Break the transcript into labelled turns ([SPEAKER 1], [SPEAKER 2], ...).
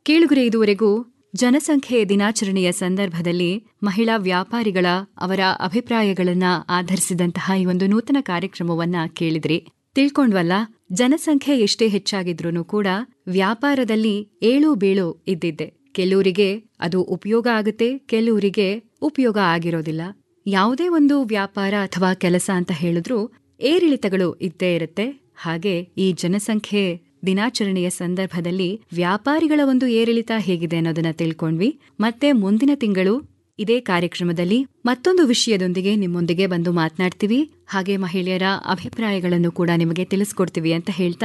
[SPEAKER 1] ಕೇಳುಗರೆ ಇದುವರೆಗೂ ಜನಸಂಖ್ಯೆ ದಿನಾಚರಣೆಯ ಸಂದರ್ಭದಲ್ಲಿ ಮಹಿಳಾ ವ್ಯಾಪಾರಿಗಳ ಅವರ ಅಭಿಪ್ರಾಯಗಳನ್ನ ಆಧರಿಸಿದಂತಹ ಈ ಒಂದು ನೂತನ ಕಾರ್ಯಕ್ರಮವನ್ನ ಕೇಳಿದ್ರಿ ತಿಳ್ಕೊಂಡ್ವಲ್ಲ ಜನಸಂಖ್ಯೆ ಎಷ್ಟೇ ಹೆಚ್ಚಾಗಿದ್ರೂ ಕೂಡ ವ್ಯಾಪಾರದಲ್ಲಿ ಏಳು ಬೀಳು ಇದ್ದಿದ್ದೆ ಕೆಲವರಿಗೆ ಅದು ಉಪಯೋಗ ಆಗುತ್ತೆ ಕೆಲವರಿಗೆ ಉಪಯೋಗ ಆಗಿರೋದಿಲ್ಲ ಯಾವುದೇ ಒಂದು ವ್ಯಾಪಾರ ಅಥವಾ ಕೆಲಸ ಅಂತ ಹೇಳಿದ್ರೂ ಏರಿಳಿತಗಳು ಇದ್ದೇ ಇರುತ್ತೆ ಹಾಗೆ ಈ ಜನಸಂಖ್ಯೆ ದಿನಾಚರಣೆಯ ಸಂದರ್ಭದಲ್ಲಿ ವ್ಯಾಪಾರಿಗಳ ಒಂದು ಏರಿಳಿತ ಹೇಗಿದೆ ಅನ್ನೋದನ್ನ ತಿಳ್ಕೊಂಡ್ವಿ ಮತ್ತೆ ಮುಂದಿನ ತಿಂಗಳು ಇದೇ ಕಾರ್ಯಕ್ರಮದಲ್ಲಿ ಮತ್ತೊಂದು ವಿಷಯದೊಂದಿಗೆ ನಿಮ್ಮೊಂದಿಗೆ ಬಂದು ಮಾತನಾಡ್ತೀವಿ ಹಾಗೆ ಮಹಿಳೆಯರ ಅಭಿಪ್ರಾಯಗಳನ್ನು ಕೂಡ ನಿಮಗೆ ತಿಳಿಸ್ಕೊಡ್ತೀವಿ ಅಂತ ಹೇಳ್ತಾ